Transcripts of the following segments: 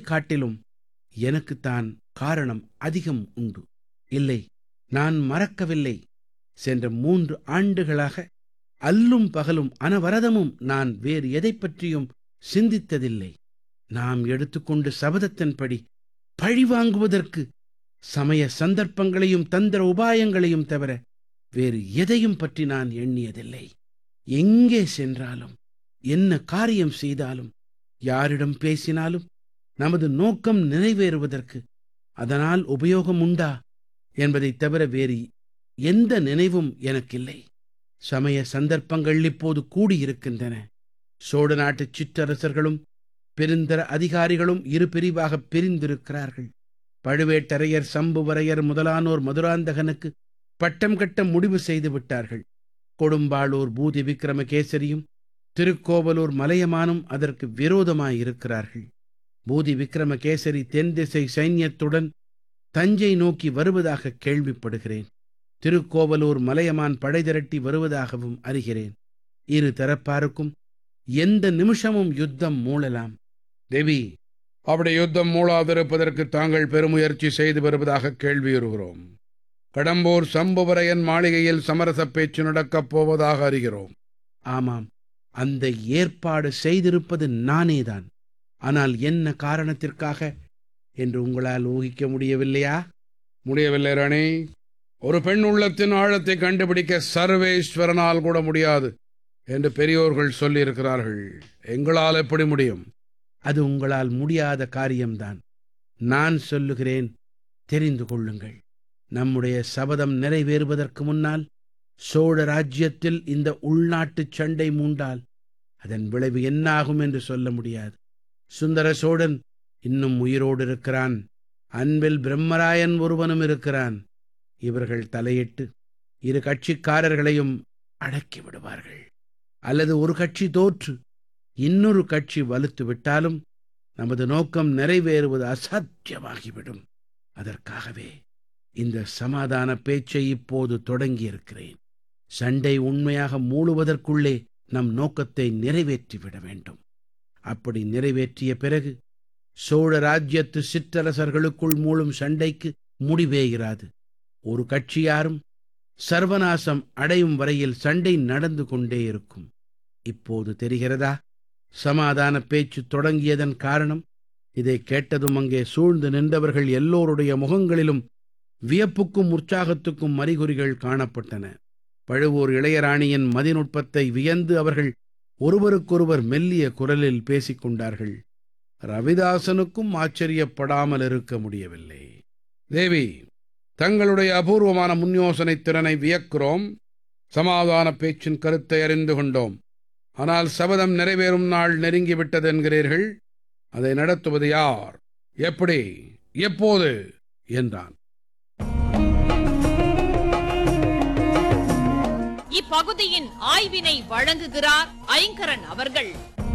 உங்களைக் காட்டிலும் எனக்குத்தான் காரணம் அதிகம் உண்டு இல்லை நான் மறக்கவில்லை சென்ற மூன்று ஆண்டுகளாக அல்லும் பகலும் அனவரதமும் நான் வேறு எதைப் பற்றியும் சிந்தித்ததில்லை நாம் எடுத்துக்கொண்ட சபதத்தின்படி பழி வாங்குவதற்கு சமய சந்தர்ப்பங்களையும் தந்திர உபாயங்களையும் தவிர வேறு எதையும் பற்றி நான் எண்ணியதில்லை எங்கே சென்றாலும் என்ன காரியம் செய்தாலும் யாரிடம் பேசினாலும் நமது நோக்கம் நிறைவேறுவதற்கு அதனால் உபயோகம் உண்டா என்பதைத் தவிர வேறு எந்த நினைவும் எனக்கில்லை சமய சந்தர்ப்பங்கள் இப்போது கூடியிருக்கின்றன சோழ நாட்டுச் சிற்றரசர்களும் பெருந்தர அதிகாரிகளும் இரு பிரிவாகப் பிரிந்திருக்கிறார்கள் பழுவேட்டரையர் சம்புவரையர் முதலானோர் மதுராந்தகனுக்கு பட்டம் கட்ட முடிவு செய்து விட்டார்கள் கொடும்பாளூர் பூதி விக்ரமகேசரியும் திருக்கோவலூர் மலையமானும் அதற்கு விரோதமாயிருக்கிறார்கள் பூதி விக்ரமகேசரி தென் திசை சைன்யத்துடன் தஞ்சை நோக்கி வருவதாக கேள்விப்படுகிறேன் திருக்கோவலூர் மலையமான் படை திரட்டி வருவதாகவும் அறிகிறேன் இரு தரப்பாருக்கும் எந்த நிமிஷமும் யுத்தம் மூளலாம் தேவி அப்படி யுத்தம் மூளாதிருப்பதற்கு தாங்கள் பெருமுயற்சி செய்து வருவதாக கேள்வியுறுகிறோம் கடம்பூர் சம்புவரையன் மாளிகையில் சமரச பேச்சு நடக்கப் போவதாக அறிகிறோம் ஆமாம் அந்த ஏற்பாடு செய்திருப்பது நானேதான் ஆனால் என்ன காரணத்திற்காக என்று உங்களால் ஊகிக்க முடியவில்லையா முடியவில்லை ராணி ஒரு பெண் உள்ளத்தின் ஆழத்தை கண்டுபிடிக்க சர்வேஸ்வரனால் கூட முடியாது என்று பெரியோர்கள் சொல்லியிருக்கிறார்கள் எங்களால் எப்படி முடியும் அது உங்களால் முடியாத காரியம்தான் நான் சொல்லுகிறேன் தெரிந்து கொள்ளுங்கள் நம்முடைய சபதம் நிறைவேறுவதற்கு முன்னால் சோழ ராஜ்யத்தில் இந்த உள்நாட்டுச் சண்டை மூண்டால் அதன் விளைவு என்னாகும் என்று சொல்ல முடியாது சுந்தர சோழன் இன்னும் உயிரோடு இருக்கிறான் அன்பில் பிரம்மராயன் ஒருவனும் இருக்கிறான் இவர்கள் தலையிட்டு இரு கட்சிக்காரர்களையும் அடக்கி விடுவார்கள் அல்லது ஒரு கட்சி தோற்று இன்னொரு கட்சி வலுத்து விட்டாலும் நமது நோக்கம் நிறைவேறுவது அசாத்தியமாகிவிடும் அதற்காகவே இந்த சமாதான பேச்சை இப்போது தொடங்கியிருக்கிறேன் சண்டை உண்மையாக மூழுவதற்குள்ளே நம் நோக்கத்தை நிறைவேற்றிவிட வேண்டும் அப்படி நிறைவேற்றிய பிறகு சோழ ராஜ்யத்து சிற்றரசர்களுக்குள் மூழும் சண்டைக்கு முடிவே இராது ஒரு கட்சியாரும் சர்வநாசம் அடையும் வரையில் சண்டை நடந்து கொண்டே இருக்கும் இப்போது தெரிகிறதா சமாதான பேச்சு தொடங்கியதன் காரணம் இதை கேட்டதும் அங்கே சூழ்ந்து நின்றவர்கள் எல்லோருடைய முகங்களிலும் வியப்புக்கும் உற்சாகத்துக்கும் அறிகுறிகள் காணப்பட்டன பழுவூர் இளையராணியின் மதிநுட்பத்தை வியந்து அவர்கள் ஒருவருக்கொருவர் மெல்லிய குரலில் பேசிக் கொண்டார்கள் ரவிதாசனுக்கும் ஆச்சரியப்படாமல் இருக்க முடியவில்லை தேவி தங்களுடைய அபூர்வமான முன்யோசனை திறனை வியக்கிறோம் சமாதான பேச்சின் கருத்தை அறிந்து கொண்டோம் ஆனால் சபதம் நிறைவேறும் நாள் நெருங்கிவிட்டது என்கிறீர்கள் அதை நடத்துவது யார் எப்படி எப்போது என்றான் இப்பகுதியின் ஆய்வினை வழங்குகிறார் ஐங்கரன் அவர்கள்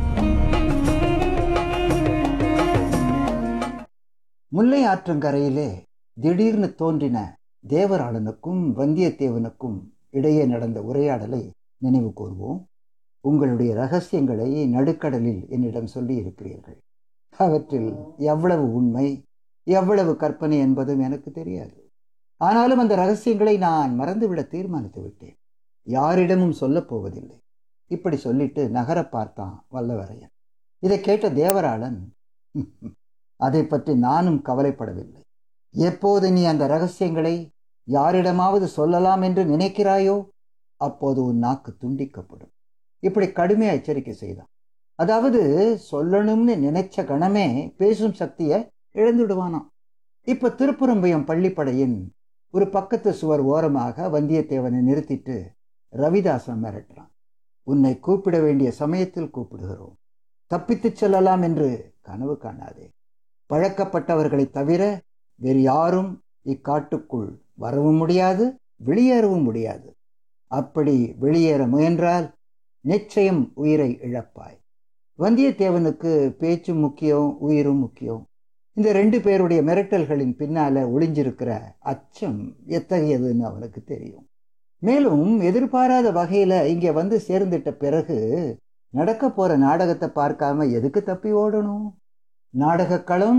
முல்லை ஆற்றங்கரையிலே திடீர்னு தோன்றின தேவராளனுக்கும் வந்தியத்தேவனுக்கும் இடையே நடந்த உரையாடலை நினைவு கூர்வோம் உங்களுடைய ரகசியங்களை நடுக்கடலில் என்னிடம் சொல்லி இருக்கிறீர்கள் அவற்றில் எவ்வளவு உண்மை எவ்வளவு கற்பனை என்பதும் எனக்கு தெரியாது ஆனாலும் அந்த ரகசியங்களை நான் மறந்துவிட தீர்மானித்து விட்டேன் யாரிடமும் சொல்லப் போவதில்லை இப்படி சொல்லிட்டு நகர பார்த்தான் வல்லவரையன் இதை கேட்ட தேவராளன் அதை பற்றி நானும் கவலைப்படவில்லை எப்போது நீ அந்த ரகசியங்களை யாரிடமாவது சொல்லலாம் என்று நினைக்கிறாயோ அப்போது உன் நாக்கு துண்டிக்கப்படும் இப்படி கடுமையா எச்சரிக்கை செய்தான் அதாவது சொல்லணும்னு நினைச்ச கணமே பேசும் சக்தியை இழந்துடுவானாம் இப்ப திருப்புறம்பயம் பள்ளிப்படையின் ஒரு பக்கத்து சுவர் ஓரமாக வந்தியத்தேவனை நிறுத்திட்டு ரவிதாசன் மிரட்டுறான் உன்னை கூப்பிட வேண்டிய சமயத்தில் கூப்பிடுகிறோம் தப்பித்துச் செல்லலாம் என்று கனவு காணாதே பழக்கப்பட்டவர்களை தவிர வேறு யாரும் இக்காட்டுக்குள் வரவும் முடியாது வெளியேறவும் முடியாது அப்படி வெளியேற முயன்றால் நிச்சயம் உயிரை இழப்பாய் வந்தியத்தேவனுக்கு பேச்சு முக்கியம் உயிரும் முக்கியம் இந்த ரெண்டு பேருடைய மிரட்டல்களின் பின்னால ஒளிஞ்சிருக்கிற அச்சம் எத்தகையதுன்னு அவனுக்கு தெரியும் மேலும் எதிர்பாராத வகையில இங்க வந்து சேர்ந்துட்ட பிறகு நடக்க போற நாடகத்தை பார்க்காம எதுக்கு தப்பி ஓடணும் நாடகக்களம்